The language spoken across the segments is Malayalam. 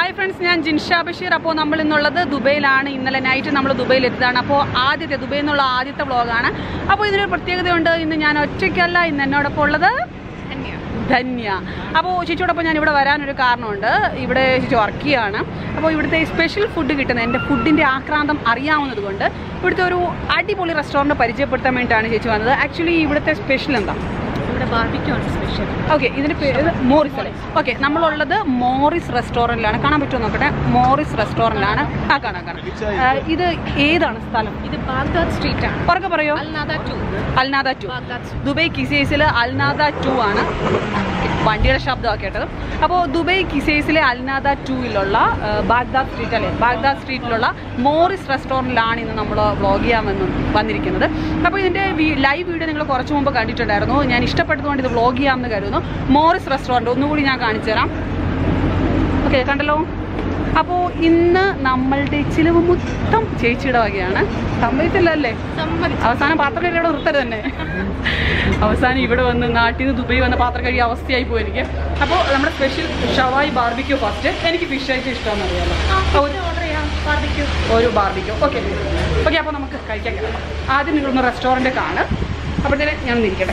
ഹായ് ഫ്രണ്ട്സ് ഞാൻ ജിൻഷ ബഷീർ അപ്പോൾ നമ്മൾ ഇന്നുള്ളത് ദുബൈയിലാണ് ഇന്നലെ നൈറ്റ് നമ്മൾ ദുബൈയിൽ എത്തിയതാണ് അപ്പോൾ ആദ്യത്തെ ദുബൈയിൽ നിന്നുള്ള ആദ്യത്തെ വ്ളോഗാണ് അപ്പോൾ ഇതിനൊരു പ്രത്യേകതയുണ്ട് ഇന്ന് ഞാൻ ഒറ്റയ്ക്കല്ല ഇന്ന് എന്നോടൊപ്പം ഉള്ളത് ധന്യ അപ്പോൾ ചേച്ചിയോടൊപ്പം ഞാൻ ഇവിടെ വരാനൊരു കാരണമുണ്ട് ഇവിടെ ചേച്ചി വർക്ക് ചെയ്യാണ് അപ്പോൾ ഇവിടുത്തെ സ്പെഷ്യൽ ഫുഡ് കിട്ടുന്നത് എൻ്റെ ഫുഡിൻ്റെ ആക്രാന്തം അറിയാവുന്നത് കൊണ്ട് ഇവിടുത്തെ ഒരു അടിപൊളി റെസ്റ്റോറൻറ്റ് പരിചയപ്പെടുത്താൻ വേണ്ടിയിട്ടാണ് ചേച്ചി വന്നത് ആക്ച്വലി ഇവിടുത്തെ സ്പെഷ്യൽ എന്താ ഇവിടെ ബാർബിക്യൂ ആണ് സ്പെഷ്യൽ ഓക്കെ ഇതിന്റെ പേര് മോറിസ് അല്ലേ ഓക്കെ നമ്മളുള്ളത് മോറിസ് റെസ്റ്റോറൻറ്റിലാണ് കാണാൻ പറ്റുമോ നോക്കട്ടെ മോറിസ് റെസ്റ്റോറൻറ്റിലാണ് ആ കാണാം കാണാം ആ, ഇത് ഏതാണ് സ്ഥലം ഇത് ബാഗ്ദാദ് സ്ട്രീറ്റ് ആണ് ഉറക്കെ പറയോ Al Nahda two Al Nahda two Baghdad Dubai കിസേസിൽ അൽനാദ ടു ആണ് വണ്ടിയുടെ ശബ്ദമാണ് കേട്ടത് അപ്പോൾ ദുബൈ കിസേസിലെ അൽനാദ ടൂയിലുള്ള ബാഗ്ദാദ് സ്ട്രീറ്റ് അല്ലേ ബാഗ്ദാദ് സ്ട്രീറ്റിലുള്ള മോറിസ് റെസ്റ്റോറൻറ്റിലാണ് ഇന്ന് നമ്മൾ വ്ളോഗ് ചെയ്യാൻ വന്ന് വന്നിരിക്കുന്നത് അപ്പോൾ ഇതിൻ്റെ ലൈവ് വീഡിയോ നിങ്ങൾ കുറച്ച് മുമ്പ് കണ്ടിട്ടുണ്ടായിരുന്നു ഞാൻ ഇഷ്ടപ്പെട്ടതുകൊണ്ട് ഇത് വ്ളോഗ് ചെയ്യാമെന്ന് കരുതുന്നു മോറിസ് റെസ്റ്റോറൻറ്റ് ഒന്നുകൂടി ഞാൻ കാണിച്ചു തരാം ഓക്കെ കണ്ടല്ലോ അപ്പോൾ ഇന്ന് നമ്മളുടെ ചിലവ് മൊത്തം ചേച്ചിയുടെ വകയാണ് സമ്മതിച്ചില്ലല്ലേ സമ്മതിച്ചു അവസാനം പാത്രം കഴിയുടെ നിർത്തരുത് തന്നെ അവസാനം ഇവിടെ വന്ന് നാട്ടിൽ നിന്ന് ദുബൈ വന്ന പാത്രം കഴിയ അവസ്ഥയായി പോയി എനിക്ക് അപ്പോൾ നമ്മുടെ സ്പെഷ്യൽ ഷവായി ബാർബിക്യൂ ഫസ്റ്റ് എനിക്ക് ഫിഷ് ആയിട്ട് ഇഷ്ടമാണെന്ന് അറിയാമല്ലോ ഒരു ഓർഡർ ചെയ്യാം ബാർബിക്യൂ ഒരു ബാർബിക്യൂ ഓക്കെ ഓക്കെ അപ്പോൾ നമുക്ക് കഴിക്കാൻ കിടക്കാം ആദ്യം നിങ്ങളൊന്ന് റെസ്റ്റോറൻറ്റ് കാണ് അപ്പോഴത്തേന് ഞാൻ നിൽക്കട്ടെ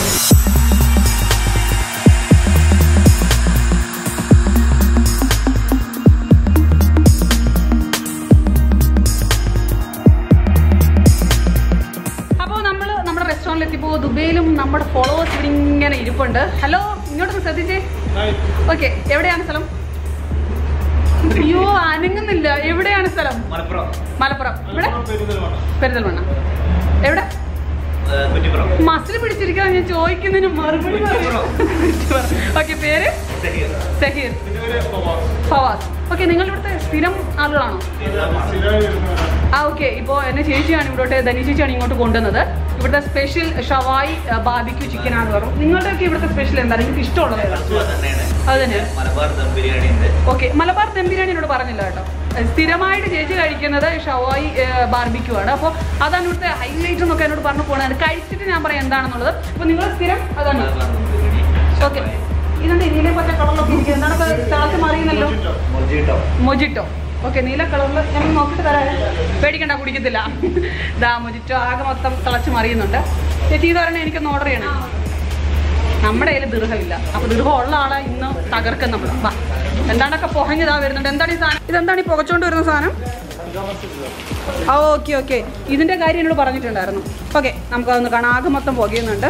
അപ്പോൾ നമ്മൾ നമ്മുടെ റെസ്റ്റോറൻറ്റിൽ എത്തിയപ്പോൾ ദുബൈയിലും നമ്മുടെ ഫോളോവേഴ്സ് ഇവിടെ ഇങ്ങനെ ഇരിപ്പുണ്ട് ഹലോ ഇങ്ങോട്ടൊന്ന് ശ്രദ്ധിച്ചേ ഓക്കെ എവിടെയാണ് സ്ഥലം അയ്യോ അനങ്ങുന്നില്ല എവിടെയാണ് സ്ഥലം മലപ്പുറം മലപ്പുറം ഇവിടെ പെരിന്തൽമണ്ണ എവിടെ ഏഹ് കുറ്റിപ്പുറം മസിൽ പിടിച്ചിരിക്കാൻ ഞാൻ ചോദിക്കുന്നതിന് മറുപടി ഓക്കെ പേര് സഹീർ. സഹീർ ഫവാസ് ഓക്കെ നിങ്ങൾ ഇവിടുത്തെ സ്ഥിരം ആളുകളാണോ ആ ഓക്കെ ഇപ്പോൾ എന്നെ ചേച്ചിയാണ് ഇവിടോട്ട് ധനി ചേച്ചിയാണ് ഇങ്ങോട്ട് കൊണ്ടുവന്നത് ഇവിടുത്തെ സ്പെഷ്യൽ ഷവായി ബാബിക്യൂ ചിക്കൻ ആണെന്ന് പറഞ്ഞു നിങ്ങളുടെയൊക്കെ ഇവിടുത്തെ സ്പെഷ്യൽ എന്താണ് നിങ്ങൾക്ക് ഇഷ്ടമുള്ളത് ഏതാണ് അതുപോലെ തന്നെയാണ് അത് തന്നെ മലബാർ ദം ബിരിയാണി ഉണ്ട് ഓക്കെ മലബാർ ദം ബിരിയാണി എന്നോട് പറഞ്ഞില്ല കേട്ടോ ഏഹ് സ്ഥിരമായിട്ട് ചേച്ചി കഴിക്കുന്നത് ഷവായി ബാർബിക്യൂ ആണ് അപ്പോൾ അതാണ് ഇവിടുത്തെ ഹൈലൈറ്റ് എന്നൊക്കെ എന്നോട് പറഞ്ഞു പോകണത് കഴിച്ചിട്ട് ഞാൻ പറയാം എന്താണെന്നുള്ളത് അപ്പോൾ നിങ്ങൾ സ്ഥിരം അതാണ് മലബാർ ദം ബിരിയാണി ഓക്കെ ഇതെന്താ ഇതിലെ പറ്റ കളറിലൊക്കെ ഇരിക്കുന്നത് എന്താണ് ഇപ്പോൾ തിളച്ച് മറിയുന്നല്ലോ മൊജിറ്റോ മൊജിറ്റോ ഓക്കെ നീല കളറിൽ ഞാൻ നോക്കിയിട്ട് തരാം പേടിക്കണ്ട കുടിക്കത്തില്ല ദാ മൊജിറ്റോ ആകെ മൊത്തം തിളച്ച് മറിയുന്നുണ്ട് ചേച്ചി ഇത് പറഞ്ഞാൽ എനിക്കൊന്ന് ഓർഡർ ചെയ്യണം നമ്മുടെ കയ്യിൽ ദീർഘമില്ല അപ്പൊ ദീർഘം ഉള്ള ആളെ ഇന്ന് തകർക്കും നമ്മൾ വാ എന്താണ്ടൊക്കെ പുകഞ്ഞതാ വരുന്നുണ്ട് എന്താണ് ഈ സാധനം ഇതെന്താണ് ഈ പുകച്ചോണ്ട് വരുന്ന സാധനം ആ ഓക്കെ ഓക്കെ ഇതിന്റെ കാര്യം എന്നോട് പറഞ്ഞിട്ടുണ്ടായിരുന്നു ഓക്കെ നമുക്കതൊന്ന് കാണാം ആകെ മൊത്തം പുകയുന്നുണ്ട്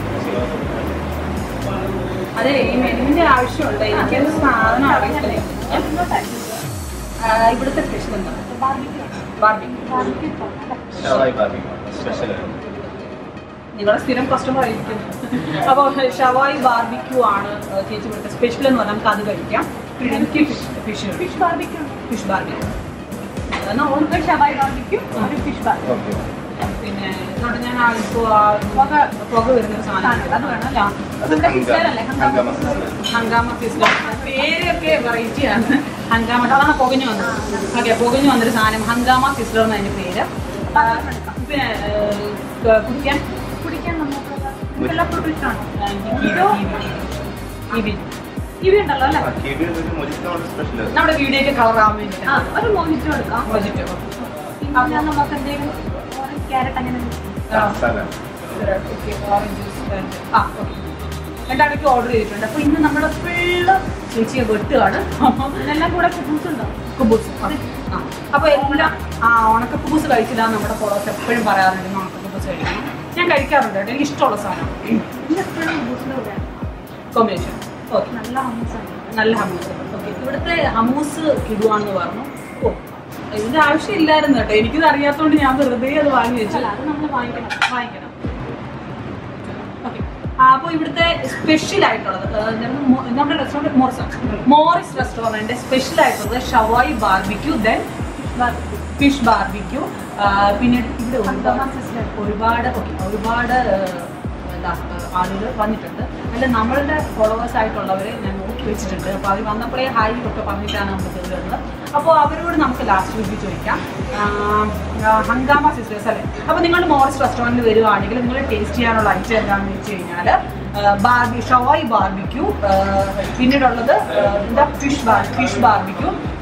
അതെ ഈ മെനുവിന്റെ ആവശ്യമുണ്ട് എനിക്കൊരു സാധനം അറിയത്തില്ലേ ആ, ഇവിടുത്തെ സ്പെഷ്യൽ എന്താ ബാർബിക്യൂ ഷവായി ബാബി സ്പെഷ്യൽ നിങ്ങളുടെ സ്ഥിരം കസ്റ്റമർ ആയിരിക്കും അപ്പോൾ ഷവായി ബാർബിക്യൂ ആണ് ഏഹ്, ചേച്ചി ഇവിടുത്തെ സ്പെഷ്യൽ എന്ന് പറഞ്ഞാൽ നമുക്ക് അത് കഴിക്കാം പിന്നെ എനിക്ക് fish fish fish barbecue fish barbecue എന്നാൽ ഓൾക്ക് ഷവായി ബാർബിക്യൂ ഒരു ഫിഷ് ബാർബിക്യൂ പിന്നെ ഇതോടെ ഞാൻ ആ ഇപ്പോൾ ആ പുക പുക വരുന്നൊരു സാധനം അത് വേണം അല്ല അത് ഹംഗാമ സിസ്റ്റർ. ഹംഗാമ സിസ്റ്റർ പേരൊക്കെ വെറൈറ്റിയാണ് ഹംഗാമ അതാണ് പുകഞ്ഞു വന്നത് ഓക്കെ പുകഞ്ഞു വന്നൊരു സാധനം ഹംഗാമ സിസ്റ്റർ എന്ന് അതിന്റെ പേര് ആ, പിന്നെ ഏഹ്, കുടിക്കാൻ കുടിക്കാൻ നമുക്ക് എല്ലാ ഫുഡും ഇഷ്ടമാണ് കിവി കിവി ഉണ്ടല്ലോ അല്ലേ കിവി ഒരു മൊജിറ്റോ ആണ് സ്പെഷ്യൽ നമ്മുടെ വീഡിയോക്ക് കളർ ആവാൻ വേണ്ടിയിട്ട് ആ ഒരു മോഹിറ്റോ എടുക്കാം മോജിറ്റോ. പിന്നെ നമുക്ക് എന്തെങ്കിലും ക്യാരറ്റ് അങ്ങനെ സ്ഥലം ഓക്കെ, orange juice and- ആ, okay. രണ്ടാടേക്ക് ഓർഡർ ചെയ്തിട്ടുണ്ട് അപ്പൊ ഇന്ന് നമ്മുടെ ഫുള്ള് ചേച്ചിയെ വെട്ടുകയാണ് ഇതിനെല്ലാം കൂടെ കുബൂസ് ഉണ്ടോ കുബൂസ് ആ അപ്പൊ എല്ലാം ആ ഉണക്ക കുബൂസ് കഴിച്ചില്ല നമ്മുടെ ഫോളോസ് എപ്പോഴും പറയാറുണ്ട് ഇന്ന് ഉണക്ക കുബൂസ് കഴിക്കണം ഞാൻ കഴിക്കാറുണ്ട് കേട്ടോ എനിക്ക് ഇഷ്ടമുള്ള സാധനം ഇത് എപ്പോഴും കുബൂസിന്റെ കൂടെ കോമ്പിനേഷൻ ഓക്കെ നല്ല ഹമ്മസ് ആണ് നല്ല ഹമൂസ് ഓക്കെ ഇവിടുത്തെ ഹമൂസ് കിടുവാണെന്ന് പറഞ്ഞു ഓ ഇതിന്റെ ആവശ്യമില്ലായിരുന്നു കേട്ടോ എനിക്കിത് അറിയാത്തതുകൊണ്ട് ഞാൻ വെറുതെ അത് വാങ്ങി വെച്ചു അല്ല അത് നമ്മൾ വാങ്ങിക്കണം വാങ്ങിക്കണം ഓക്കെ അപ്പോൾ ഇവിടുത്തെ സ്പെഷ്യൽ ആയിട്ടുള്ളത് ആ, എന്താണ് മോ- നമ്മുടെ restaurant Morris Morris restaurant special ആയിട്ടുള്ളത് shawaya barbecue then fish barbecue പിന്നീട് ഇവിടെ ഒരുപാട് ഒരുപാട് okay, ഒരുപാട് ആ, എന്താ ആളുകൾ വന്നിട്ടുണ്ട് അല്ല നമ്മളുടെ ഫോളോവേഴ്സ് ആയിട്ടുള്ളവരെ ഞാൻ നോക്കി വെച്ചിട്ടുണ്ട് അപ്പോൾ അവർ വന്നപ്പോഴേ ഹായ് ഒക്കെ പറഞ്ഞിട്ടാണ് നമ്മൾ കയറുന്നത് അപ്പോൾ അവരോട് നമുക്ക് ലാസ്റ്റ് റിവ്യൂ ചോദിക്കാം ആ, ആ, ഹംഗാമ സിസ്റ്റേഴ്സ് അല്ലേ അപ്പോൾ നിങ്ങൾ മോറിസ് റെസ്റ്റോറൻറ്റിൽ വരുവാണെങ്കിൽ നിങ്ങൾ ടേസ്റ്റ് ചെയ്യാനുള്ള ഐറ്റം എന്താണെന്ന് വെച്ച് കഴിഞ്ഞാൽ ബാർബി ഷവായി ബാർബിക്യൂ പിന്നീടുള്ളത് ആ, എന്താ ഫിഷ് ബാർ ഫിഷ് ബാർബിക്യൂ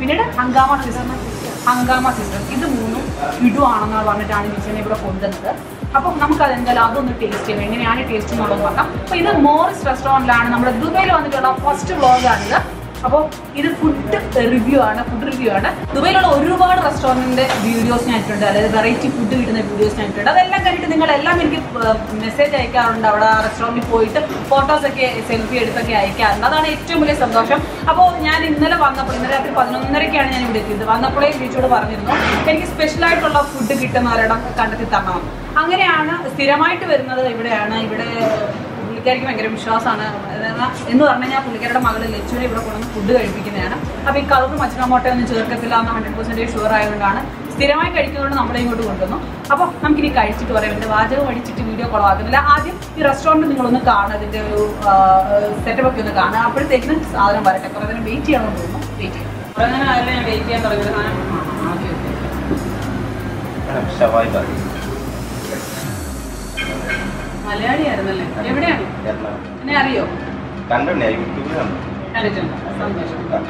പിന്നീട് ഹങ്കാമ സിസ്റ്റർ ഹങ്കാമ സിസ്റ്റർ ഇത് മൂന്നും ഇടുവാണെന്ന് പറഞ്ഞിട്ടാണ് നിച്ചനെ ഇവിടെ കൊണ്ടുവന്നത് അപ്പം നമുക്ക് അതെന്തായാലും അതൊന്ന് ടേസ്റ്റ് ചെയ്യാം എങ്ങനെയാണ് ടേസ്റ്റ് എന്നുള്ളത് നോക്കാം അപ്പോൾ ഇത് മോറിസ് റെസ്റ്റോറൻറ്റിലാണ് നമ്മുടെ ദുബൈയിൽ വന്നിട്ടുള്ള ഫസ്റ്റ് വ്ളോഗാണിത് അപ്പോൾ ഇത് ഫുഡ് റിവ്യൂ ആണ് ഫുഡ് റിവ്യൂ ആണ് ദുബൈയിലുള്ള ഒരുപാട് റെസ്റ്റോറൻറ്റിന്റെ വീഡിയോസ് ഞാൻ ഇട്ടിട്ടുണ്ട് അതായത് വെറൈറ്റി ഫുഡ് കിട്ടുന്ന വീഡിയോസ് ഞാൻ ഇട്ടിട്ടുണ്ട് അതെല്ലാം കണ്ടിട്ട് നിങ്ങളെല്ലാം എനിക്ക് മെസ്സേജ് അയക്കാറുണ്ട് അവിടെ ആ റെസ്റ്റോറൻറ്റിൽ പോയിട്ട് ഫോട്ടോസ് ഒക്കെ സെൽഫി എടുത്തൊക്കെ അയക്കാറുണ്ട് അതാണ് ഏറ്റവും വലിയ സന്തോഷം അപ്പോൾ ഞാൻ ഇന്നലെ വന്നപ്പോൾ ഇന്നലെ രാത്രി പതിനൊന്നരക്കാണ് ഞാൻ ഇവിടെ എത്തിയത് വന്നപ്പോഴേ ബീച്ചോട് പറഞ്ഞിരുന്നു എനിക്ക് സ്പെഷ്യൽ ആയിട്ടുള്ള ഫുഡ് കിട്ടുന്ന ഒരിടം കണ്ടെത്തി തരണം അങ്ങനെയാണ് സ്ഥിരമായിട്ട് വരുന്നത് ഇവിടെയാണ് ഇവിടെ പുള്ളിക്കാരിക്ക് ഭയങ്കര വിശ്വാസമാണ് എന്ന് പറഞ്ഞു കഴിഞ്ഞാൽ പുള്ളിക്കാരുടെ മകള് ലച്ചുവിനെ ഇവിടെ കൊണ്ടുവന്ന് ഫുഡ് കഴിപ്പിക്കുന്നതാണ് അപ്പോൾ ഈ കളർ മച്ചിനമോട്ട ഒന്നും ചേർക്കത്തില്ല എന്ന് ഹൺഡ്രഡ് പെർസെൻറ്റേജ് ഷുവർ ആയതുകൊണ്ടാണ് സ്ഥിരമായി കഴിക്കുന്നതുകൊണ്ട് നമ്മളെ ഇങ്ങോട്ട് കൊണ്ടുവന്നു അപ്പോൾ നമുക്കിനി കഴിച്ചിട്ട് പറയാം എൻ്റെ വാചകം അടിച്ചിട്ട് വീഡിയോ കുളമാക്കുന്നില്ല ആദ്യം ഈ റെസ്റ്റോറൻറ്റ് നിങ്ങളൊന്ന് കാണുക ഇതിൻ്റെ ഒരു സെറ്റപ്പ് ഒക്കെ ഒന്ന് കാണുക അപ്പോഴത്തേക്കിനും സാധനം വരട്ടെ കുറേ നേരം വെയിറ്റ് ചെയ്യണമെന്ന് തോന്നുന്നു വെയിറ്റ് ചെയ്യാം കുറേ നേരം ആയാലും ഞാൻ വെയിറ്റ് ചെയ്യാൻ തുടങ്ങിയത് സാധനം ആ, ഓക്കെ ഓക്കെ ഷവായി ബാർബിക്യൂ മലയാളിയായിരുന്നല്ലേ എവിടെയാണ് എറണാകുളം എന്നെ അറിയോ കണ്ടിട്ടുണ്ട് ഞാൻ യൂട്യൂബിൽ കണ്ടു കണ്ടിട്ടുണ്ട് സന്തോഷം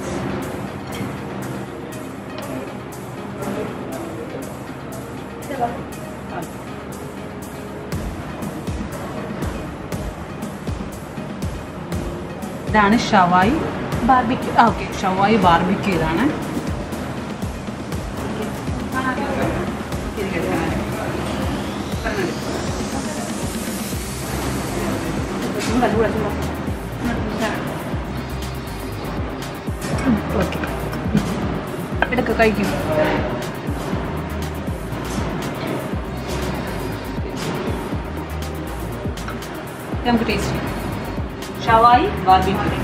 ഇതാണ് ഷവായി ബാർബിക്യൂ ആ ഓക്കെ ഷവായി ബാർബിക്യൂ ഇതാണ് ഓക്കെ എടുക്ക കഴിക്കും ഇത് നമുക്ക് ടേസ്റ്റ് ചെയ്യാം ഷവായി ബാർബിക്യൂ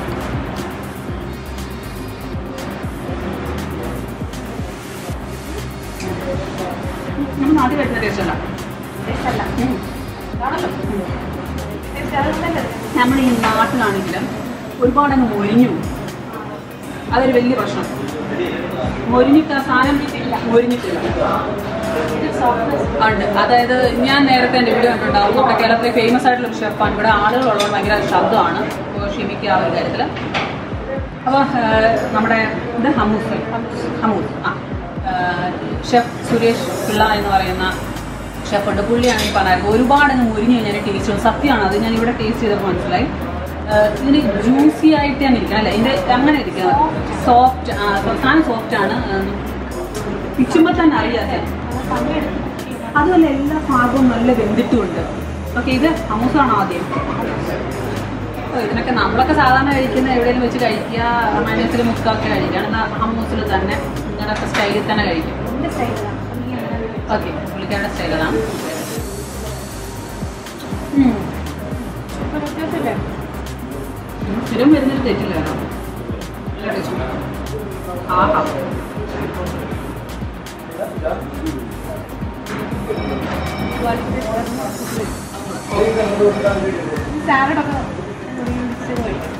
നമ്മൾ നാട്ടിൽ കഴിക്കുന്ന ടേസ്റ്റ് അല്ല ടേസ്റ്റല്ല ഉം. ആണല്ലോ ടേസ്റ്റ് അതുകൊണ്ടല്ലേ നമ്മൾ ഈ നാട്ടിലാണെങ്കിലും ഒരുപാട് അങ്ങ് മൊരിഞ്ഞു പോകും. അതൊരു വലിയ പ്രശ്നം മൊരിഞ്ഞിട്ട് ആ സാധനം മൊരിഞ്ഞിട്ടില്ല ഉണ്ട് അതായത് ഞാൻ നേരത്തെ എൻ്റെ വീഡിയോ കണ്ടിട്ടുണ്ടാവും നമ്മുടെ കേരളത്തിലെ ഫേമസ് ആയിട്ടുള്ള ഒരു ഷെഫാണ് ഇവിടെ ആളുകളുള്ളത് ഭയങ്കര ശബ്ദമാണ് അപ്പോൾ ക്ഷമിക്കുക ആ ഒരു കാര്യത്തിൽ അപ്പോൾ നമ്മുടെ ഇത് ഹമൂസ് ഹമൂസ് ആ ഷെഫ് സുരേഷ് പിള്ള എന്ന് പറയുന്ന ഷെഫുണ്ട് പുള്ളിയാണ് ഈ പറഞ്ഞത് ഒരുപാട് അങ്ങ് മുരിഞ്ഞ് കഴിഞ്ഞാൽ ടേസ്റ്റ് വരും സത്യമാണ് അത് ഞാൻ ഇവിടെ ടേസ്റ്റ് ചെയ്തപ്പോൾ മനസ്സിലായി ആഹ് ഇതിന് ജ്യൂസി ആയിട്ടാണ് ഇരിക്കുന്നത് അല്ലേ ഇതിൻ്റെ അങ്ങനെ ഇരിക്കുന്നത് സോഫ്റ്റ് സാധനം സോഫ്റ്റ് ആണ് പിച്ചുമ്പോൾ തന്നെ അറിയാതെ അതുമല്ല എല്ലാ ഭാഗവും നല്ല വെന്തിട്ടുമുണ്ട് ഓക്കെ ഇത് ഹമൂസാണ് ആദ്യം ഓ, ഇതിനൊക്കെ നമ്മളൊക്കെ സാധാരണ കഴിക്കുന്ന എവിടെയെങ്കിലും വെച്ച് കഴിക്കുക മൈനസിൽ മുക്കൊക്കെ കഴിക്കുക എന്നാൽ ഹമ്മൂസിൽ തന്നെ ഇങ്ങനത്തെ സ്റ്റൈലിൽ തന്നെ കഴിക്കും എന്റെ സ്റ്റൈലാണ് ഓക്കെ പുള്ളിക്കാരുടെ സ്റ്റൈൽ അതാണ് വ്യത്യാസമില്ലേ സ്ഥിരം വരുന്നൊരു തെറ്റില്ല കേട്ടോ നല്ല taste ഉണ്ട്. ആഹാ സാലഡൊക്കെ മിക്സ് ചെയ്ത് കഴിക്കും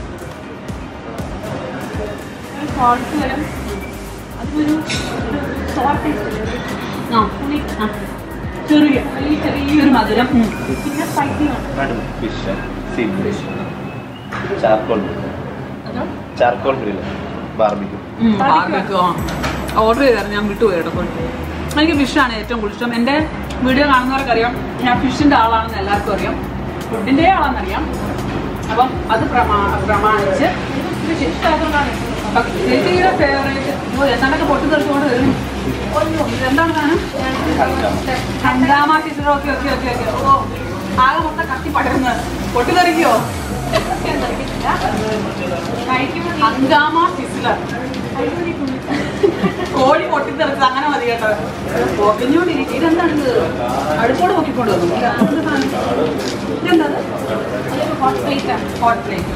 സോൾട്ട് വരും അതിനൊരു സോൾട്ട് ടേസ്റ്റ് ആ പുളി ആ ചെറിയ ഈ ചെറിയൊരു മധുരം ഉം. പിന്നെ സ്പൈസി ആണ് madam fish sea fish charcoal അതോ? ചാർക്കോൾ ഗ്രിൽ ബാർബിക്യൂ ഉം, barbecue ആ. ഓർഡർ ചെയ്തായിരുന്നു ഞാൻ വിട്ടുപോയി കേട്ടോ അപ്പോൾ എനിക്ക് ഫിഷാണ് ഏറ്റവും കൂടുതൽ ഇഷ്ടം എൻ്റെ വീഡിയോ കാണുന്നവർക്കറിയാം ഞാൻ ഫിഷിൻ്റെ ആളാണെന്ന് എല്ലാവർക്കും അറിയാം ഫുഡിൻ്റെ ആളാണെന്നറിയാം അപ്പം അത് പ്രമാ പ്രമാണിച്ച് ഫിഷ് ഇഷ്ടമായതുകൊണ്ടാണ് ഓക്കെ ചേച്ചിയുടെ ഫേവറേറ്റ് ഓ എന്താണ്ടൊക്കെ പൊട്ടി തെറിച്ചുകൊണ്ട് വരും ഓയ്യോ ഇതെന്താണ് സാധനം Hungama teacher okay okay okay okay ഓ ആകെ മൊത്തം കത്തി പടരുന്നത് പൊട്ടിത്തെറിക്കോ ഹങ്കാമ സിസ്ലർ കോഴി പൊട്ടിത്തെറിച്ചത് അങ്ങനെ മതി കേട്ടോ പൊക്കിഞ്ഞോണ്ടിരിക്കും ഇതെന്താണ് ഇത് അടുപ്പോട് പൊക്കിക്കൊണ്ട് വന്നു ഇത് അതെന്ത് സാധനം? ഇതെന്താ ഹോട്ട് പ്ലേറ്റ് ഹോട്ട് പ്ലേറ്റ്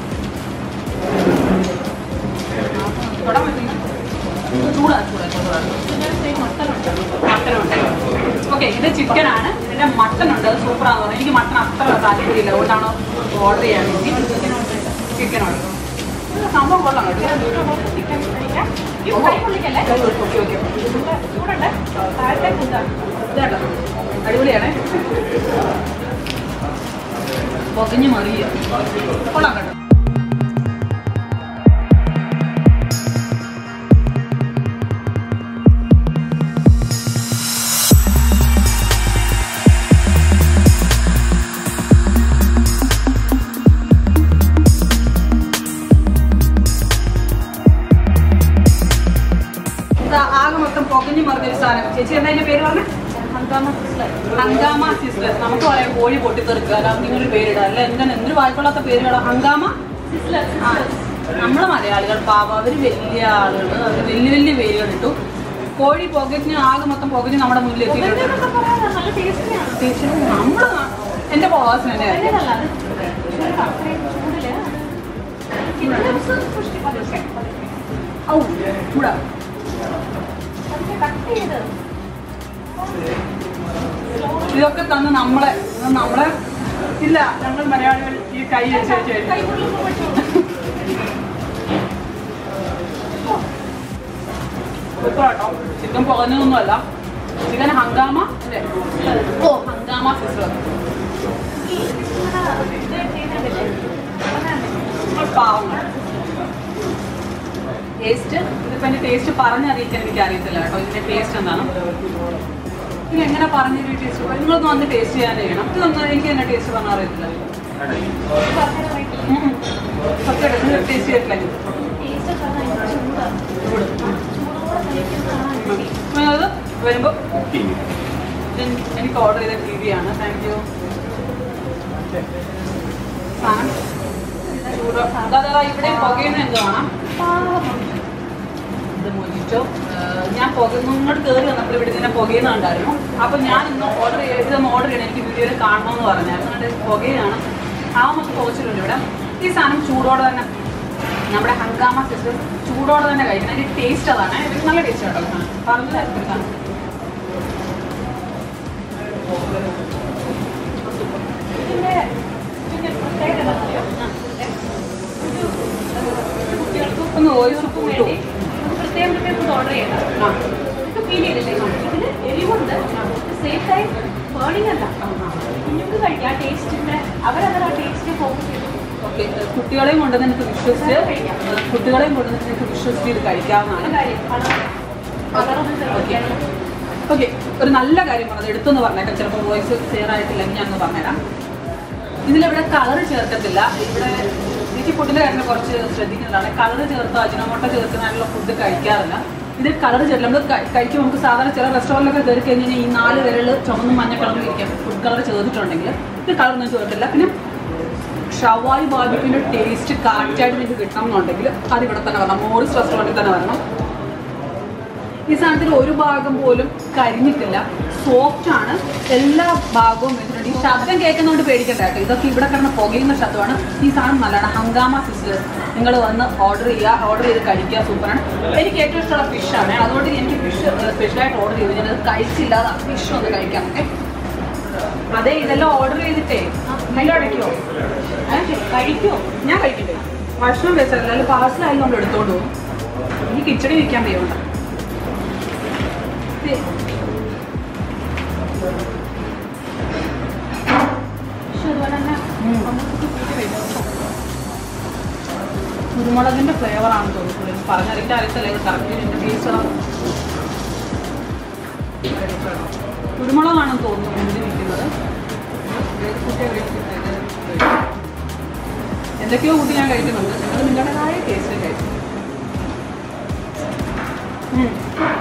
തൊടാൻ പറ്റില്ല ചൂടാ ചൂടാ ചൂടാ മട്ടനുണ്ട് ഓക്കെ ഇത് ചിക്കൻ ആണ് ഇതിന്റെ മട്ടൻ ഉണ്ട് അത് സൂപ്പറാന്ന് പറഞ്ഞു എനിക്ക് മട്ടൻ അത്ര താല്പര്യമില്ല അതുകൊണ്ടാണ് ഓർഡർ ചെയ്യാൻ വേണ്ടി ചിക്കൻ ഉണ്ട് ഇത് സംഭവം കൊള്ളാം കേട്ടോ ചിക്കൻ കഴിക്കാം ഈ ഫ്രൈ പൊള്ളിക്കല്ലേ ഓക്കെ ഓക്കെ ചൂടുണ്ട് താഴത്തെ ഫുഡാണ് ഇതാട്ടോ അടിപൊളിയാണേ പൊതിഞ്ഞ് മറിയ കൊള്ളാം കേട്ടോ ആകെ മൊത്തം പുകഞ്ഞു മറിഞ്ഞൊരു സാധനം ചേച്ചി എന്താ അതിന്റെ പേര് പറഞ്ഞത് ഹങ്കാമ സിസ്റ്റർ ഹങ്കാമ സിസ്റ്റർ നമുക്ക് പറയാം കോഴി പൊട്ടിത്തെറുക്കുക അല്ലാതെ നിങ്ങളൊരു പേരിടുക അല്ല എന്താണ് എന്തൊരു വായിക്കൊള്ളാത്ത പേരുകളോ ഹങ്കാമ സിസ്റ്റർ ആ നമ്മളെ മലയാളികൾ പാവ അവര് വലിയ ആളുകൾ അവര് വലിയ വലിയ പേരുകൾ ഇട്ടു കോഴി പുകഞ്ഞ് ആകെ മൊത്തം പുകഞ്ഞ് നമ്മുടെ മുന്നിൽ എത്തിയിട്ടുണ്ട് എന്നൊക്കെ പറയാം നല്ല ടേസ്റ്റിയാണ് ടീച്ചർ നമ്മള് എന്റെ പോവാസ് തന്നെയായിരുന്നു നല്ലതല്ല അത് ചൂട് അത്രയും ചൂടില് ചിക്കൻ സൃഷ്ടി പതുക്കെ പതുക്കെ ഔ ഇവിടെ പതുക്കെ കട്ട് ചെയ്ത് ഇതൊക്കെ തന്ന് നമ്മളെ ഇത് നമ്മളെ ഇല്ല ഞങ്ങൾ മലയാളികൾ ഈ കൈ വെച്ച് വെച്ച് കഴിഞ്ഞു. കൈകൊള്ളൊക്കെ പറ്റുമോ സൂപ്പർ കേട്ടോ ചിക്കൻ പുകഞ്ഞതൊന്നുമല്ല ചിക്കൻ ഹങ്കാമ അല്ലേ ഓ ഹങ്കാമ സിസ്റ്റർ ഈ ഇത് ചെയ്യുന്നുണ്ടല്ലേ അങ്ങനെ പാവങ്ങൾ ടേസ്റ്റ് ഇതിപ്പോ എന്റെ ടേസ്റ്റ് പറഞ്ഞറിയിക്കാൻ എനിക്ക് അറിയത്തില്ല കേട്ടോ ഇതിന്റെ ടേസ്റ്റ് എന്താണ് ഇത് എങ്ങനെ പറഞ്ഞൊരു ടേസ്റ്റ് നിങ്ങളൊന്ന് വന്ന് ടേസ്റ്റ് ചെയ്യാൻ ചെയ്യണം ഇതൊന്നും എനിക്ക് തന്നെ ടേസ്റ്റ് പറഞ്ഞാൽ അറിയത്തില്ല പറഞ്ഞത് റേറ്റ് ഉം. സത്യമായിട്ട് നിങ്ങൾ ടേസ്റ്റ് ചെയ്തിട്ടില്ല ടേസ്റ്റ് ഒക്കെ ഭയങ്കര ചൂടാണ് ചൂട് ചൂടോടെ കഴിക്കുന്നതാണ് രുചി. ഉം. അത് വരുമ്പോ ടീം ഇത് എനിക്ക് ഓർഡർ ചെയ്ത ടി വി ആണ് താങ്ക് യു സാധനം ചൂട് അതാ ഇവിടെ പുകയുന്ന എന്ത് കാണാം പാവമാണ്. ഇത് മൊജിറ്റോ ഞാൻ പുക ഇങ്ങോട്ട് കയറി വന്നപ്പോൾ ഇവിടെ ഇങ്ങനെ പുകയുന്ന കണ്ടായിരുന്നു അപ്പൊ ഞാൻ ഇന്ന് ഓർഡർ ചെയ്ത് ഇതൊന്ന് ഓർഡർ ചെയ്യണം എനിക്ക് വീഡിയോയിൽ കാണണമെന്ന് പറഞ്ഞായിരുന്നു അതുകൊണ്ട് പുകയാണ് ആ നമുക്ക് പോച്ചിട്ടുണ്ട് ഇവിടെ ഈ സാധനം ചൂടോടെ തന്നെ നമ്മുടെ ഹങ്കാമ സിസ്റ്റർ ചൂടോടെ തന്നെ കഴിക്കണം അതിന്റെ ടേസ്റ്റ് അതാണ് ഇത് നല്ല ടേസ്റ്റ് കേട്ടോ ഈ സാധനം പറഞ്ഞു സാധനം ഇതിന്റെ ഇതിന്റെ പ്രത്യേകത എന്താ അറിയോ? ഒരു കുട്ടികൾക്കും ഒന്ന് വോയിസ് കൂട്ടും വേണ്ടി ഒരു പ്രത്യേകം പ്രത്യേകം ഫുഡ് ഓർഡർ ചെയ്യണം ആ ഇത് ഫീൽ ചെയ്തില്ലേ ഇതിന് എരിവുണ്ട് സെയിം ടൈം ബേണിംഗ് അല്ല കുഞ്ഞുങ്ങൾക്ക് കഴിക്കാം ടേസ്റ്റിന്റെ അവരവർ ആ ടേസ്റ്റിനെ ഫോക്കസ് ചെയ്തു ഓക്കെ കുട്ടികളെയും കൊണ്ട് നിനക്ക് വിശ്വസിച്ച് കുട്ടികളെയും കൊണ്ട് നിനക്ക് വിശ്വസിച്ച് ഇത് കഴിക്കാവുന്നതാണ് കാര്യം കളറൊന്നും ചേർക്കാൻ ഓക്കെ ഒരു നല്ല കാര്യം പറഞ്ഞത് എടുത്തെന്ന് പറഞ്ഞേക്കാം ചിലപ്പോൾ വോയിസ് ക്ലിയർ ആയിട്ടില്ലെങ്കിൽ ഞാൻ ഒന്ന് പറഞ്ഞുതരാം ഇതിലിവിടെ കളർ ചേർക്കത്തില്ല ഇവിടെ എനിക്ക് ഫുഡിന്റെ കാര്യത്തിൽ കുറച്ച് ശ്രദ്ധിക്കുന്നതാണ് കളർ ചേർത്ത് അജിനോമോട്ട ചേർക്കുന്നതിനുള്ള ഫുഡ് കഴിക്കാറില്ല ഇത് കളർ ചേർക്കില്ല നമ്മൾ കഴിക്കുമ്പോൾ നമുക്ക് സാധാരണ ചില റെസ്റ്റോറൻറ്റിലൊക്കെ കയറി കഴിഞ്ഞാൽ ഈ നാല് വിരൽ ചുമന്നും മഞ്ഞ കളറിൽ ഇരിക്കാം ഫുഡ് കളർ ചേർത്തിട്ടുണ്ടെങ്കിൽ ഇത് കളറൊന്നും ചേർത്തില്ല പിന്നെ ഷവായി ബാബിക്കിന്റെ ടേസ്റ്റ് കാറ്റായിട്ട് നിങ്ങൾക്ക് കിട്ടണം എന്നുണ്ടെങ്കിൽ അത് ഇവിടെ തന്നെ വരണം മോറിസ് റെസ്റ്റോറൻറ്റിൽ തന്നെ വരണം ഈ സാധനത്തിൽ ഒരു ഭാഗം പോലും കരിഞ്ഞിട്ടില്ല സോഫ്റ്റ് ആണ് എല്ലാ ഭാഗവും വെച്ചിട്ടുണ്ട് ഈ ശബ്ദം കേൾക്കുന്നതുകൊണ്ട് പേടിക്കണ്ട കേട്ടോ ഇതൊക്കെ ഇവിടെ കിടന്ന് പുകയുന്ന ശബ്ദമാണ് ഈ സാധനം നല്ലതാണ് ഹങ്കാമ സിസ്റ്റേഴ്സ് നിങ്ങൾ വന്ന് ഓർഡർ ചെയ്യുക ഓർഡർ ചെയ്ത് കഴിക്കുക സൂപ്പറാണ് എനിക്ക് ഏറ്റവും ഇഷ്ടമുള്ള ഫിഷാണ് അതുകൊണ്ട് എനിക്ക് ഫിഷ് സ്പെഷ്യലായിട്ട് ഓർഡർ ചെയ്തു ഞാനത് കഴിച്ചില്ലാതെ ഫിഷ് ഒന്ന് കഴിക്കാം ഓക്കെ അതെ ഇതെല്ലാം ഓർഡർ ചെയ്തിട്ടേ നല്ല അടയ്ക്കുമോ കഴിക്കുമോ ഞാൻ കഴിക്കട്ടെ ഭക്ഷണം വെച്ചല്ല അല്ലെങ്കിൽ പാഴ്സലായാലും നമ്മൾ എടുത്തോണ്ട് പോകും ഈ കിച്ചടി നിൽക്കാൻ വയ്യുണ്ട് പക്ഷെ അതുപോലെ തന്നെ ഉം. നമുക്ക് കൂട്ടി കഴിക്കാം കുരുമുളകിന്റെ ഫ്ലേവർ ആണെന്ന് തോന്നുന്നു പറഞ്ഞറിയില്ല അറിയത്തില്ല ഇത് കറക്റ്റ് ഇതിന്റെ ടേസ്റ്റ് കുരുമുളകാണെന്ന് തോന്നുന്നു മുന്നിൽ നിൽക്കുന്നത് ഏത് കുട്ടി എവിടെ ഇരിക്കുന്നത്? എന്തൊക്കെയോ കൂട്ടി ഞാൻ കഴിക്കുന്നുണ്ട് നിങ്ങൾ നിങ്ങളുടേതായ ടേസ്റ്റ് കഴിക്കും ഉം.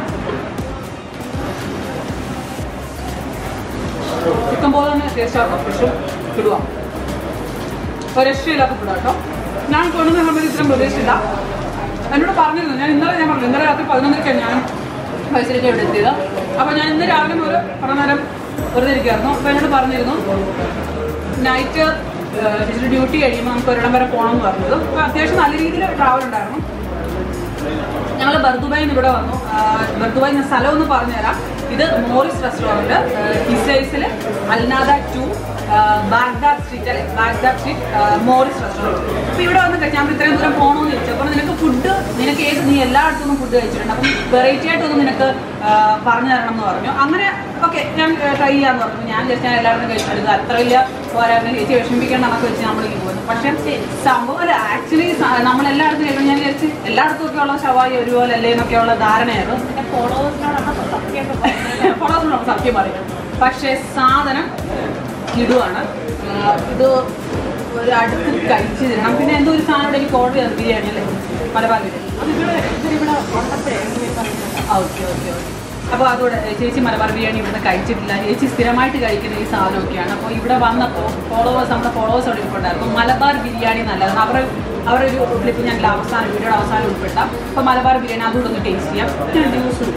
ചിക്കൻ പോലെ തന്നെ ടേസ്റ്റ് ആക്കാം പക്ഷെ ഇടുക ഒരു രക്ഷയില്ലാത്ത ഫുഡ് കേട്ടോ ഞാൻ കൊണ്ടുവന്ന സമയത്ത് ഇത്രയും പ്രതീക്ഷിച്ചില്ല എന്നോട് പറഞ്ഞിരുന്നു ഞാൻ ഇന്നലെ ഞാൻ പറഞ്ഞു ഇന്നലെ രാത്രി പതിനൊന്നരക്കാണ് ഞാൻ മൈസൂരിലേക്ക് ഇവിടെ എത്തിയത് അപ്പോൾ ഞാൻ ഇന്ന് രാവിലെ ഒരു കുറേ നേരം വെറുതെ ഇരിക്കുമായിരുന്നു അപ്പോൾ എന്നോട് പറഞ്ഞിരുന്നു നൈറ്റ് ചേച്ചിയുടെ ഡ്യൂട്ടി കഴിയുമ്പോൾ നമുക്ക് ഒരിടം വരെ പോകണം എന്ന് പറഞ്ഞത് അപ്പോൾ അത്യാവശ്യം നല്ല രീതിയിൽ ട്രാവൽ ഉണ്ടായിരുന്നു ഞങ്ങൾ ബർദുബായിൽ ഇവിടെ വന്നു ആ, ബർദുബായ് ഞാൻ സ്ഥലം ഒന്ന് പറഞ്ഞുതരാം ഇത് മോറിസ് റെസ്റ്റോറൻറ്റ് ഇസൈസിൽ അൽനാദ ടു ബാഗ്ദാദ് സ്ട്രീറ്റ് അല്ലേ ബാഗ്ദാദ് സ്ട്രീറ്റ് മോറിസ് റെസ്റ്റോറൻറ്റ് അപ്പോൾ ഇവിടെ വന്ന് കഴിച്ചാൽ നമ്മൾ ഇത്രയും ദൂരം പോകണമെന്ന് ചോദിച്ചു അപ്പോൾ നിനക്ക് ഫുഡ് നിനക്ക് ഏത് നീ എല്ലായിടത്തും ഫുഡ് കഴിച്ചിട്ടുണ്ട് അപ്പം വെറൈറ്റി ആയിട്ടൊന്ന് നിനക്ക് ആ, പറഞ്ഞു തരണം എന്ന് പറഞ്ഞു അങ്ങനെ ഓക്കെ ഞാൻ ട്രൈ ചെയ്യാന്ന് പറഞ്ഞു ഞാൻ ജസ്റ്റ് ഞാൻ എല്ലായിടത്തും കഴിച്ചിട്ടുണ്ട് ഇത് അത്ര വലിയ പോരായിരുന്നു ചേച്ചി വിഷമിക്കേണ്ട എന്നൊക്കെ വെച്ച് നമ്മൾ ഇങ്ങനെ പോകുന്നു പക്ഷേ സംഭവം അല്ല ആക്ച്വലി നമ്മൾ എല്ലായിടത്തും കഴിക്കണം ഞാൻ വിചാരിച്ച് എല്ലായിടത്തും ഒക്കെ ഉള്ള ഷവായി ഒരുപോലെ അല്ലേ എന്നൊക്കെയുള്ള ധാരണയായിരുന്നു പിന്നെ ഫോളോവേഴ്സിനോടാണ് സത്യമൊക്കെ പറയുന്നത് ഫോളോസിനോട് സത്യം പറയും പക്ഷേ സാധനം ഇടുവാണ് ആ, ഇത് ഒരു അടുത്ത് കഴിച്ച് തരണം പിന്നെ എന്തോ ഒരു സാധനം ഇവിടെ എനിക്ക് ഓർഡർ ചെയ്തത് ബിരിയാണി അല്ലേ മലബാർ ബിരിയാണി അത് ഇവിടെ ഇതിവിടെ വന്നപ്പോഴേ എങ്ങനെ പറയുന്നത് ഓക്കെ ഓക്കെ ഓക്കെ അപ്പോൾ അതുകൂടെ ഏ, ചേച്ചി മലബാർ ബിരിയാണി ഇവിടുന്ന് കഴിച്ചിട്ടില്ല ചേച്ചി സ്ഥിരമായിട്ട് കഴിക്കുന്ന ഈ സാധനമൊക്കെയാണ് അപ്പോൾ ഇവിടെ വന്നപ്പോൾ ഫോളോവേഴ്സ് നമ്മുടെ ഫോളോവേഴ്സ് അവിടെ ഇരിപ്പുണ്ടായിരുന്നു മലബാർ ബിരിയാണി നല്ലതാണ് അവരുടെ അവരുടെ ഒരു ക്ലിപ്പ് ഞാൻ അവസാനം വീഡിയോയുടെ അവസാനം ഉൾപ്പെട്ട അപ്പോൾ മലബാർ ബിരിയാണി അതുകൂടെ ഒന്ന് ടേസ്റ്റ് ചെയ്യാം ഞാൻ ജ്യൂസ്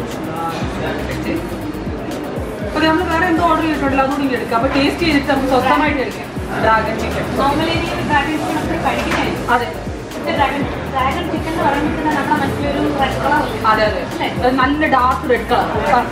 അപ്പോൾ നമ്മൾ വേറെ എന്തോ ഓർഡർ ചെയ്തിട്ടുണ്ടല്ലോ അതുകൂടി ഇങ്ങനെ എടുക്കാം അപ്പോൾ ടേസ്റ്റ് ചെയ്തിട്ട് നമുക്ക് സ്വന്തമായിട്ട് കഴിക്കാം dragon chicken normally dragon chicken നമ്മൾ കഴിക്കുന്നതായിരിക്കും അതെ ഡ്രാഗൺ ഡ്രാഗൺ ചിക്കൻ എന്ന് പറയുമ്പോൾ തന്നെ നമ്മുടെ മനസ്സിലൊരു റെഡ് കളർ അതെ അതെ അത് നല്ല ഡാർക്ക് റെഡ് കളർ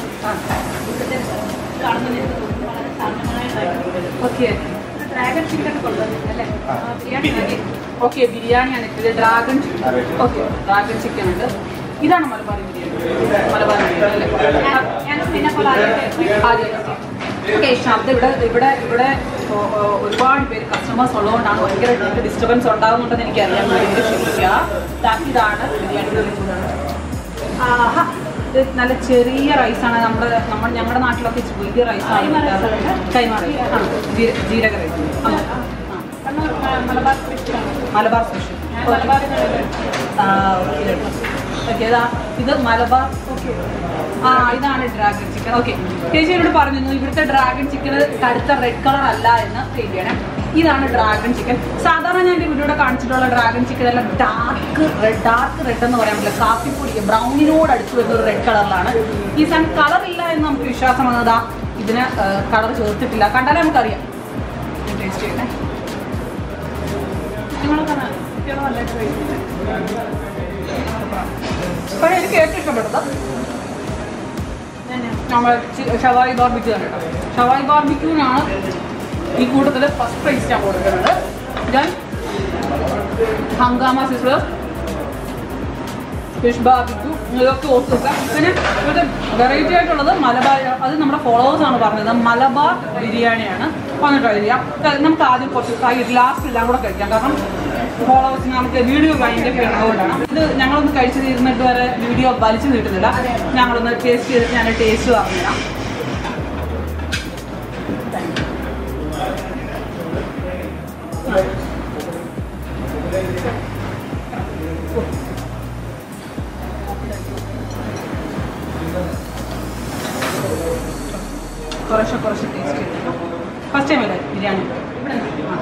കാണുന്നതിന് വളരെ സാധാരണമായിട്ട് ഓക്കെ ഡ്രാഗൺ ചിക്കൻ കൊണ്ടുവന്നിട്ടുണ്ട് അല്ലേ ആ. ആ, ബിരിയാണി മതി. ഓക്കെ ബിരിയാണിയാണ് ഇത് dragon chicken okay dragon chicken ഉണ്ട് ഇതാണ് മലബാർ ബിരിയാണി മലബാർ ബിരിയാണി അല്ലേ ഞാൻ ഞാൻ പിന്നെ പോലെ ആദ്യമായിട്ട് ഓക്കെ ശബ്ദം ഇവിടെ ഇവിടെ ഇവിടെ ഓ, ഓ, ഒരുപാട് പേര് കസ്റ്റമേഴ്സ് ഉള്ളതുകൊണ്ടാണ് ഭയങ്കര ഡിസ്റ്റർബൻസ് ഉണ്ടാകുന്നുണ്ടെന്ന് എനിക്കറിയാൻ വേണ്ടി ക്ഷമിക്കുക ദാ- ഇതാണ് ബിരിയാണി ആഹാ ഇത് നല്ല ചെറിയ റൈസാണ് നമ്മുടെ നമ്മൾ ഞങ്ങളുടെ നാട്ടിലൊക്കെ ഇച്ചിരി വലിയ റൈസാണ് കൈമ rice ആണ്. കൈമ റൈസ് ആ ജീര- ജീരക റൈസ് ആ ആ. കണ്ണൂർ മ- മലബാർ സ്പെഷ്യലാണ് മലബാർ സ്പെഷ്യൽ ഞാൻ മലബാറിൽ നിന്ന് ഓക്കെ ഇതാ ഇത് മലബാർ ഓക്കെ ആ ഇതാണ് ഡ്രാഗൺ ചിക്കൻ ഓക്കെ ചേച്ചി എന്നോട് പറഞ്ഞിരുന്നു ഇവിടുത്തെ ഡ്രാഗൺ ചിക്കൻ കടുത്ത റെഡ് കളർ അല്ല എന്ന് ശരിയാണ് ഇതാണ് ഡ്രാഗൺ ചിക്കൻ സാധാരണ ഞാൻ എൻ്റെ വീഡിയോടെ കാണിച്ചിട്ടുള്ള ഡ്രാഗൺ ചിക്കൻ എല്ലാം ഡാർക്ക് റെഡ് ഡാർക്ക് റെഡ് എന്ന് പറയാൻ പറ്റില്ല കാപ്പിപ്പൊടി ബ്രൗണിനോട് അടുത്ത് വരുന്ന ഒരു റെഡ് കളറിലാണ് ഈ സാധനം കളർ ഇല്ല എന്ന് നമുക്ക് വിശ്വാസം വന്നതാ ഇതിന് കളർ ചേർത്തിട്ടില്ല കണ്ടാലേ നമുക്കറിയാം ടേസ്റ്റ് ചെയ്യണേ നിങ്ങളൊക്കെ ന- കുട്ടികൾ നല്ലതായിട്ട് കഴിക്കുന്നുണ്ട് പക്ഷേ എനിക്ക് ഏറ്റവും ഇഷ്ടപ്പെട്ടത് ഞാൻ നമ്മൾ ഷവായി ബാർബിക്യൂ ആണ് കേട്ടോ ഷവായി ബാർബിക്യൂവിനാണ് ഈ കൂട്ടത്തിൽ ഫസ്റ്റ് പ്രൈസ് ഞാൻ കൊടുക്കുന്നത് ഞാൻ ഹങ്കാമ സിസ്റ്റർ ഫിഷ് ബാർബിക്യൂ ഇതൊക്കെ ഓർത്ത് വെക്കാം പിന്നെ ഇവിടുത്തെ വെറൈറ്റി ആയിട്ടുള്ളത് മലബാർ അത് നമ്മുടെ ഫോളോവേഴ്സ് ആണ് പറഞ്ഞത് മലബാർ ബിരിയാണിയാണ് വന്ന് ട്രൈ ചെയ്യാം അത് നമുക്ക് ആദ്യം കുറച്ച് ട്രൈ ലാസ്റ്റ് എല്ലാം കൂടെ കഴിക്കാം കാരണം ഫോളോവേഴ്സിന് നമുക്ക് വീഡിയോ ഭയങ്കര ചെയ്യുന്നതുകൊണ്ടാണ് ഇത് ഞങ്ങളൊന്ന് കഴിച്ച് തീർന്നിട്ട് വരെ വീഡിയോ വലിച്ചു നീട്ടുന്നില്ല ഞങ്ങളൊന്ന് ടേസ്റ്റ് ചെയ്തിട്ട് ഞാൻ ടേസ്റ്റ് പറഞ്ഞുതരാം കുറച്ച് കുറച്ച് ടേസ്റ്റ് ചെയ്തിട്ട് ഫസ്റ്റ് ടൈം അല്ലേ ബിരിയാണി ഇവിടെ നിന്ന്. ആ.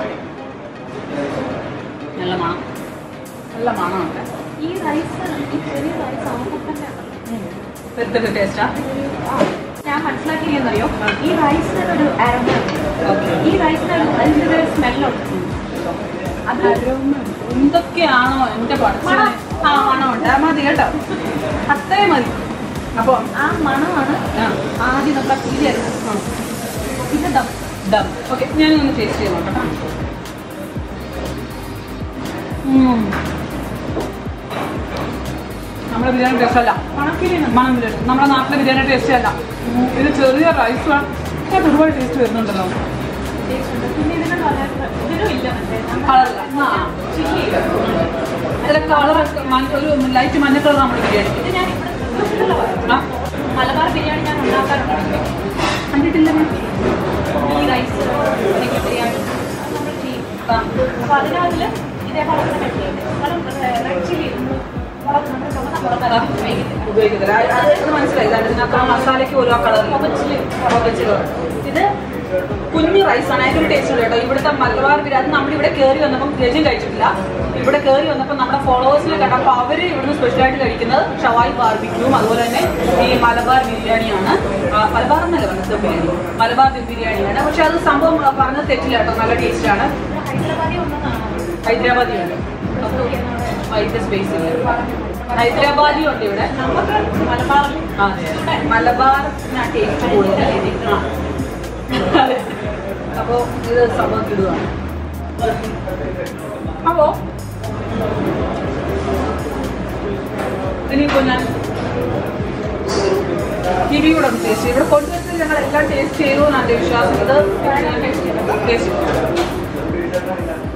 നല്ല മണം നല്ല മണമുണ്ട് ഈ റൈസ് ഈ ചെറിയ റൈസ് ആകുമ്പോൾ തന്നെ പെരുത്തൊക്കെ ടേസ്റ്റാ ഞാൻ മനസ്സിലാക്കിയെന്നറിയോ ഈ റൈസിന് ഒരു അരമുണ്ട് ഓക്കെ ഈ റൈസിന് ഒരു അതിൻ്റെ ഒരു സ്മെല്ലുണ്ട് അത് എന്തൊക്കെയാണോ എൻ്റെ പഠിച്ചത് ആ മണമുണ്ട് അത് മതി കേട്ടോ അത്രയും മതി അപ്പോൾ ആ മണമാണ് ആദ്യം നമ്മുടെ ഫീൽ ചെയ്യുന്നത് ഇത് ദം ഡം ഓക്കെ ഞാനൊന്ന് ടേസ്റ്റ് ചെയ്ത് നോക്കട്ടെ ഉം. നമ്മുടെ ബിരിയാണി ടേസ്റ്റ് അല്ല മണക്കിരിയാണ് മണം ബിരിയാണി നമ്മുടെ നാട്ടിലെ ബിരിയാണി ടേസ്റ്റ് അല്ല ഉം, ഇത് ചെറിയ റൈസ് ഞാൻ ഒരുപാട് ടേസ്റ്റ് വരുന്നുണ്ടല്ലോ പിന്നെ ഇതിന് വളരെ ഇതിനും ഇല്ല മറ്റേ കളറില്ല ആ ചില്ലി അതിലെ കളർ ഒരു ലൈറ്റ് മഞ്ഞ കളർ നമ്മുടെ ബിരിയാണി ഇത് ഞാൻ ഇവിടെ ഇവിടെയുള്ള പറയുന്നത്. ആ മലബാർ ബിരിയാണി ഞാൻ ഉണ്ടാക്കാറുണ്ട് കണ്ടിട്ടില്ല ഞാൻ. ഈ റൈസ് അല്ലെങ്കിൽ ബിരിയാണി അത് നമ്മൾ ചെയ്യും അപ്പോൾ അതിനകത്തിൽ ഇതേപോലെ തന്നെ ചെയ്യുന്നത് കാരണം റെഡ് ചില്ലി നമ്മൾ മുളക് നമ്മുടെ ചുമന്ന മുളക് ഉപയോഗിക്കുന്നില്ല ഉപയോഗിക്കുന്നില്ല അത് അത് മനസ്സിലായി കാരണം ഇതിനകത്ത് ആ മസാലയ്ക്ക് ഓരോ കളർ ഇത് കുഞ്ഞു റൈസാണ് അതിൻ്റെ ടേസ്റ്റ് ഉണ്ട് കേട്ടോ ഇവിടുത്തെ മലബാർ ബിരിയാണി അത് നമ്മളിവിടെ കയറി വന്നപ്പം രജം കഴിച്ചിട്ടില്ല ഇവിടെ കയറി വന്നപ്പോൾ നമ്മുടെ ഫോളോവേഴ്സിൽ കണ്ടപ്പോൾ അവർ ഇവിടുന്ന് സ്പെഷ്യലായിട്ട് കഴിക്കുന്നത് ഷവായി ബാർബിക്യൂവും അതുപോലെ തന്നെ ഈ മലബാർ ബിരിയാണിയാണ് ആ, മലബാർ എന്നല്ല പറഞ്ഞത് ദം ബിരിയാണി മലബാർ ദം ബിരിയാണിയാണ് പക്ഷെ അത് സംഭവം ആ, പറഞ്ഞത് തെറ്റില്ല കേട്ടോ നല്ല ടേസ്റ്റാണ് ഹൈദരാബാദി ഉണ്ടെന്നാണ് ഹൈദരാബാദി ഉണ്ട് അതിന്റെ സ്പേസ് ഇല്ല ഹൈദരാബാദി ഉണ്ട് ഇവിടെ നമുക്ക് മലബാറിൽ ആ, മലബാർ ടേസ്റ്റ് കൂടുതൽ ആ. അതെ. അപ്പോ ഇത് സംഭവം ഇടുകയാണ് അപ്പോ ഇനിയിപ്പോ ഞാൻ കിവി കൂടെ ഒന്ന് ടേസ്റ്റ് ചെയ്യും ഇവിടെ കൊണ്ടുവരുന്നത് ഞങ്ങൾ എല്ലാം ടേസ്റ്റ് ചെയ്തു എന്നാണ് എൻ്റെ വിശ്വാസം ഇത് ഞാൻ ടേസ്റ്റ് ചെയ്യാം ടേസ്റ്റ് ചെയ്യാം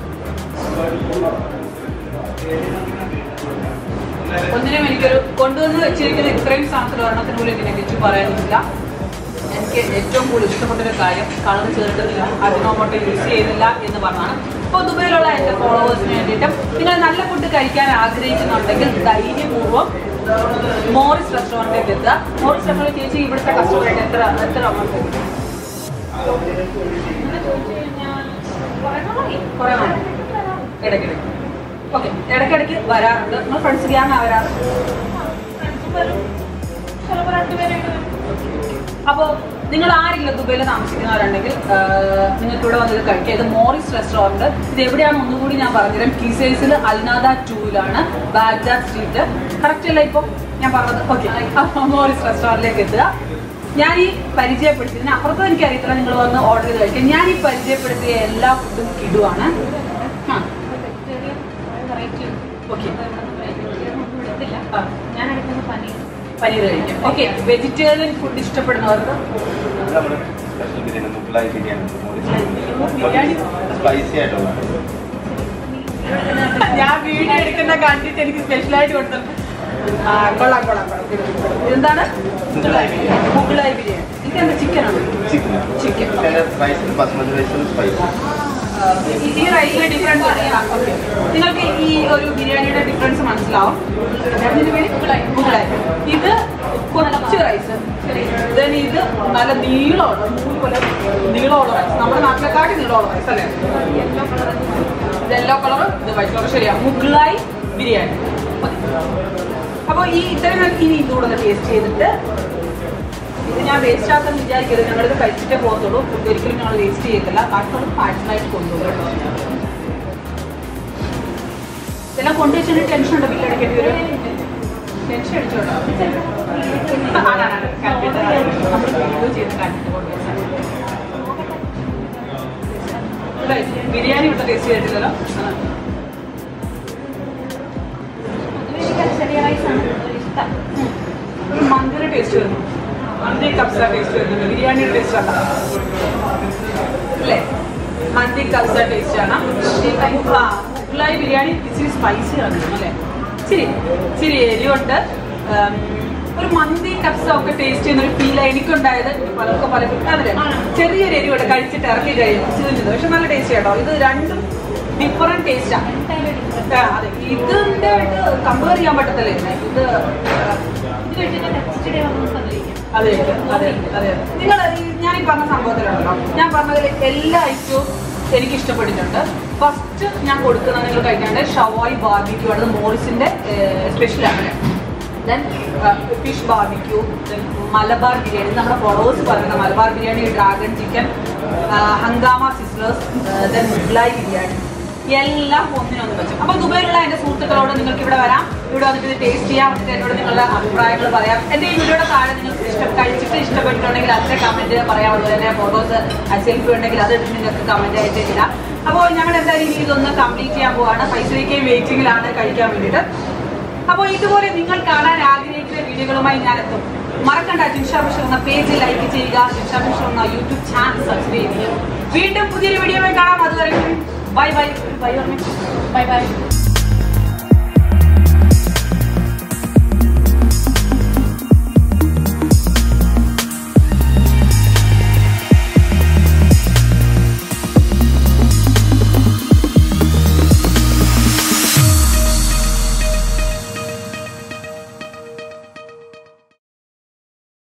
ഒന്നിനും എനിക്കൊരു കൊണ്ടുവന്ന് വെച്ചിരിക്കുന്ന ഇത്രയും സാധനത്തിൽ ഒരെണ്ണത്തിന് പോലും എനിക്ക് നെഗറ്റീവ് പറയാനില്ല എനിക്ക് ഏറ്റവും കൂടുതൽ ഇഷ്ടപ്പെട്ട ഒരു കാര്യം കളർ ചേർക്കുന്നില്ല അജിനോമോട്ടോ യൂസ് ചെയ്യുന്നില്ല എന്ന് പറഞ്ഞാണ് അപ്പോൾ ദുബൈയിലുള്ള എൻ്റെ ഫോളോവേഴ്സിന് വേണ്ടിയിട്ടും നിങ്ങൾ നല്ല ഫുഡ് കഴിക്കാൻ ആഗ്രഹിക്കുന്നുണ്ടെങ്കിൽ ധൈര്യപൂർവ്വം മോറിസ് റെസ്റ്റോറൻറ്റിലേക്ക് എത്തുക മോറിസ് റെസ്റ്റോറൻറ്റ് ചേച്ചി ഇവിടുത്തെ കസ്റ്റമറായിട്ട് എത്ര എത്ര amount തരും? കുറേ നാളായി. ഇടയ്ക്കിടയ്ക്ക് ഓക്കെ ഇടയ്ക്കിടയ്ക്ക് വരാറുണ്ട് നിങ്ങൾ ഫ്രണ്ട്സ് ഗ്യാങ് വരാറ് അപ്പോൾ നിങ്ങൾ ആരെങ്കിലും ദുബൈയിൽ താമസിക്കുന്നവരുണ്ടെങ്കിൽ നിങ്ങൾക്ക് ഇവിടെ വന്നത് കഴിക്കുക ഇത് മോറിസ് റെസ്റ്റോറൻറ്റ് ഇത് എവിടെയാണ് ഒന്നുകൂടി ഞാൻ പറഞ്ഞുതരാം കീസൈസിൽ അൽനാദ ടൂവിലാണ് ബാഗ്ദാദ് സ്ട്രീറ്റ് കറക്റ്റ് അല്ല ഇപ്പോൾ ഞാൻ പറഞ്ഞത് ഓക്കെ മോറിസ് റെസ്റ്റോറൻറ്റിലേക്ക് എത്തുക ഞാൻ ഈ പരിചയപ്പെടുത്തിയതിന് അപ്പുറത്തും എനിക്ക് അറിയത്തില്ല നിങ്ങൾ വന്ന് ഓർഡർ ചെയ്ത് കഴിക്കുക ഞാൻ ഈ പരിചയപ്പെടുത്തിയ എല്ലാ ഫുഡും കിടുവാണ് ആ ഓക്കെ ആ ഞാൻ എടുക്കുന്ന പനീർ പനീർ കഴിക്കാം ഓക്കെ വെജിറ്റേറിയൻ ഫുഡ് ഇഷ്ടപ്പെടുന്നവർക്ക് ഇത് നമ്മുടെ സ്പെഷ്യൽ ബിരിയാണി മുക്ലായി ബിരിയാണി ബിരിയാണി? സ്പൈസി ആയിട്ടുള്ള ഞാൻ വീഡിയോ എടുക്കുന്ന കണ്ടിട്ട് എനിക്ക് സ്പെഷ്യലായിട്ട് കൊടുത്തത് ആ കൊള്ളാം കൊള്ളാം കൊള്ളാം ഇതെന്താണ് മുഗളായി ബിരിയാണി. മുഗളായി ബിരിയാണി ഇതെന്താ ചിക്കനാണ് ചിക്കൻ ചിക്കൻ റൈസ് ബസ്മതി റൈസും സ്പൈസി ഈ റൈസിലെ ഡിഫറൻസ് ഓക്കെ നിങ്ങൾക്ക് ഈ ഒരു ബിരിയാണിയുടെ ഡിഫറൻസ് മനസ്സിലാവും ഇതിന്റെ പേര് മുഗളായി മുഗളായി ഇത് കുറച്ച് റൈസ് ദെൻ ഇത് നല്ല നീളമുള്ള നൂല് പോലെ നീളമുള്ള റൈസ് നമ്മുടെ നാട്ടിലെക്കാട്ടി നീളമുള്ള റൈസ് അല്ലേ ഇത് യെല്ലോ കളർ ഇത് വൈറ്റ് കളർ ശരിയാ മുഗളായി ബിരിയാണി അപ്പോൾ ഈ ഇത്രയും നമുക്ക് ഇനി ഇതുകൂടെ ഒന്ന് ടേസ്റ്റ് ചെയ്തിട്ട് ഇത് ഞാൻ വേസ്റ്റ് ആക്കാന്ന് വിചാരിക്കരുത് ഞങ്ങളിത് കഴിച്ചിട്ടേ പോകത്തുള്ളൂ ഫുഡ് ഒരിക്കലും ഞങ്ങൾ വേസ്റ്റ് ചെയ്യത്തില്ല അടുത്തുള്ള പാഴ്സലായിട്ട് കൊണ്ടുപോകും ഇതെല്ലാം കൊണ്ടുവച്ചിട്ട് ടെൻഷൻ ഉണ്ടോ ബില്ല് അടിക്കേണ്ടി വരും ടെൻഷൻ അടിച്ചോട്ടോ ആണാണ് കണ്ടിട്ട് നമ്മൾ വീഡിയോ ചെയ്ത് കണ്ടിട്ട് കൊണ്ടുവച്ചാൽ ബിരിയാണി ഇവിടെ ടേസ്റ്റ് ചെയ്തിട്ടില്ലല്ലോ ആ. ചെറിയ റൈസാണ് ഇഷ്ടം ഒരു മന്തിയുടെ ടേസ്റ്റ് വരുന്നു മന്തി കബ്സ ടേസ്റ്റ് വരുന്നുണ്ട് ബിരിയാണിയുടെ ടേസ്റ്റ് അല്ല അല്ലേ മന്തി കബ്സ ടേസ്റ്റ് ആണ് ആ മുഗളായി ബിരിയാണി ഇച്ചിരി സ്പൈസി ആണ് അല്ലേ ഇച്ചിരി ഇച്ചിരി എരിവുണ്ട് ഉം, ഒരു മന്തി കബ്സ ഒക്കെ ടേസ്റ്റ് ചെയ്യുന്ന ഒരു ഫീൽ എനിക്കുണ്ടായത് പലർക്കും പല അതല്ലേ ചെറിയൊരു എരിവുണ്ട് കഴിച്ചിട്ട് ഇറക്കി കഴിയുന്നത് പക്ഷെ നല്ല ടേസ്റ്റ് കേട്ടോ ഇത് രണ്ടും ഡിഫറെന്റ് ടേസ്റ്റാണ് ആ, അതെ ഇതിന്റെ കമ്പയർ ചെയ്യാൻ പറ്റത്തില്ല ഇതിനെ ഇത് ഇത് കഴിച്ചിട്ട് നെക്സ്റ്റ് ഡേ വന്ന് തന്നിരിക്കും അതെ അതെ അതെ നിങ്ങൾ ഞാൻ ഈ പറഞ്ഞ സംഭവത്തിലുണ്ടല്ലോ ഞാൻ പറഞ്ഞതിൽ എല്ലാ ഐറ്റവും എനിക്ക് ഇഷ്ടപ്പെട്ടിട്ടുണ്ട് ഫസ്റ്റ് ഞാൻ കൊടുക്കുന്നത് നിങ്ങൾ കഴിക്കേണ്ടത് ഷവായി ബാർബിക്യൂ ആണ് മോറിസിന്റെ സ്പെഷ്യലാണ് then fish barbecue then Malabar biryani നമ്മുടെ ഫോളോവേഴ്സ് പറയുന്ന Malabar biryani dragon chicken Hungama sizzlers then Mughlai biryani എല്ലാം ഒന്നിനൊന്ന് വെച്ചു അപ്പൊ ദുബൈയിലുള്ള എന്റെ സുഹൃത്തുക്കളോട് നിങ്ങൾക്ക് ഇവിടെ വരാം ഇവിടെ വന്നിട്ട് ഇത് ടേസ്റ്റ് ചെയ്യാൻ പറ്റിയിട്ട് എന്നോട് നിങ്ങളുടെ അഭിപ്രായങ്ങൾ പറയാം എന്റെ ഈ വീഡിയോയുടെ താഴെ നിങ്ങൾക്ക് ഇഷ്ടം കഴിച്ചിട്ട് ഇഷ്ടപ്പെട്ടിട്ടുണ്ടെങ്കിൽ അതിന്റെ കമന്റ് പറയാം അതുപോലെ തന്നെ ഫോട്ടോസ് സെൽഫി ഉണ്ടെങ്കിൽ അത് നിങ്ങൾക്ക് കമന്റ് ആയിട്ട് ഇടാം അപ്പോൾ ഞങ്ങൾ എന്തായാലും ഇനി ഇതൊന്ന് കംപ്ലീറ്റ് ചെയ്യാൻ പോവാണ് പൈസയ്ക്ക് വെയിറ്റിംഗിലാണ് കഴിക്കാൻ വേണ്ടിയിട്ട് അപ്പോൾ ഇതുപോലെ നിങ്ങൾ കാണാൻ ആഗ്രഹിക്കുന്ന വീഡിയോകളുമായി ഞാൻ എത്തും മറക്കണ്ട ജിൻഷാ ബഷീർ എന്ന പേജ് ലൈക്ക് ചെയ്യുക ജിൻഷാ ബഷീർ എന്ന യൂട്യൂബ് ചാനൽ സബ്സ്ക്രൈബ് ചെയ്യുക വീണ്ടും പുതിയൊരു വീഡിയോയിൽ കാണാം അതുവരെ bye bye bye bye by